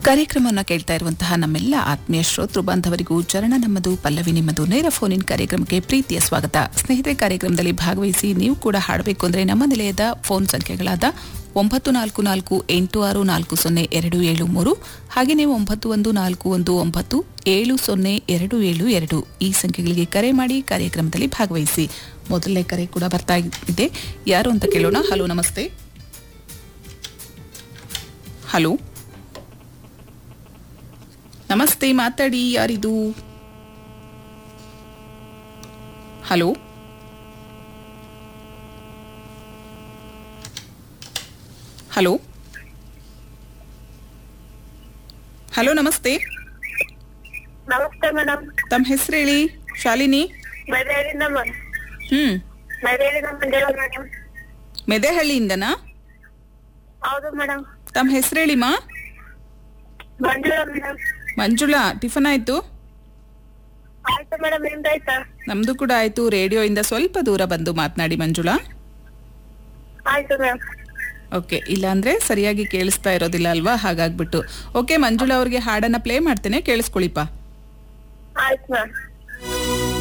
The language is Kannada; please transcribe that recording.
ಕಾರ್ಯಕ್ರಮವನ್ನು ಕೇಳ್ತಾ ಇರುವಂತಹ ನಮ್ಮೆಲ್ಲ ಆತ್ಮೀಯ ಶ್ರೋತೃ ಬಾಂಧವರಿಗೂ ಚರಣ ನಮ್ಮದು ಪಲ್ಲವಿ ನಿಮ್ಮದು ನೇರ ಫೋನ್ ಇನ್ ಕಾರ್ಯಕ್ರಮಕ್ಕೆ ಪ್ರೀತಿಯ ಸ್ವಾಗತ ಸ್ನೇಹಿತರೆ ಕಾರ್ಯಕ್ರಮದಲ್ಲಿ ಭಾಗವಹಿಸಿ ನೀವು ಕೂಡ ಹಾಡಬೇಕು ಅಂದರೆ ನಮ್ಮ ನಿಲಯದ ಫೋನ್ ಸಂಖ್ಯೆಗಳಾದ ಒಂಬತ್ತು ನಾಲ್ಕು ನಾಲ್ಕು ಎಂಟು ಆರು ನಾಲ್ಕು ಸೊನ್ನೆ ಎರಡು ಏಳು ಮೂರು ಹಾಗೆಯೇ ಒಂಬತ್ತು ಒಂದು ನಾಲ್ಕು ಒಂದು ಒಂಬತ್ತು ಏಳು ಸೊನ್ನೆ ಎರಡು ಏಳು ಎರಡು ಈ ಸಂಖ್ಯೆಗಳಿಗೆ ಕರೆ ಮಾಡಿ ಕಾರ್ಯಕ್ರಮದಲ್ಲಿ ಭಾಗವಹಿಸಿ ಮೊದಲನೇ ಕರೆ ಕೂಡ ಬರ್ತಾ ಇದೆ ಯಾರು ಅಂತ ಕೇಳೋಣ ಹಲೋ ನಮಸ್ತೆ ಹಲೋ ನಮಸ್ತೆ ಮಾತಾಡಿ ಯಾರಿದು ಹಲೋ ಹಲೋ ಹಲೋ ನಮಸ್ತೆ ನಮಸ್ತೆ ಮೇಡಮ್ ತಮ್ಮ ಹೆಸರು ಹೇಳಿ ಶಾಲಿನಿ ಮೈದಾಳಿಂದ ಹ್ಮ್ ಮೈದಾಳಿಂದ ಮಂಜುಳ ಮೇಡಮ್ ಮೆದೆಹಳ್ಳಿಯಿಂದನಾ ಹೌದು ಮೇಡಮ್ ತಮ್ಮ ಹೆಸರು ಹೇಳಿಮಾ ಮಂಜುಳ ಮೇಡಮ್ ಮಂಜುಳಾ ಟಿಫನ್ ಆಯ್ತು ಆಯ್ತು ಮೇಡಮ್ ನಿಮ್ದಾಯ್ತಾ ನಮ್ದು ಕೂಡ ಆಯ್ತು ರೇಡಿಯೋಯಿಂದ ಸ್ವಲ್ಪ ದೂರ ಬಂದು ಮಾತನಾಡಿ ಮಂಜುಳಾ ಆಯ್ತು ಮ್ಯಾಮ್ ಓಕೆ ಇಲ್ಲಾಂದ್ರೆ ಸರಿಯಾಗಿ ಕೇಳಿಸ್ತಾ ಇರೋದಿಲ್ಲ ಅಲ್ವಾ ಹಾಗಾಗ್ಬಿಟ್ಟು ಓಕೆ ಮಂಜುಳಾ ಅವ್ರಿಗೆ ಹಾಡನ್ನ ಪ್ಲೇ ಮಾಡ್ತೇನೆ ಕೇಳಿಸ್ಕೊಳಿಪ್ಪ ಆಯ್ತು ಮ್ಯಾಮ್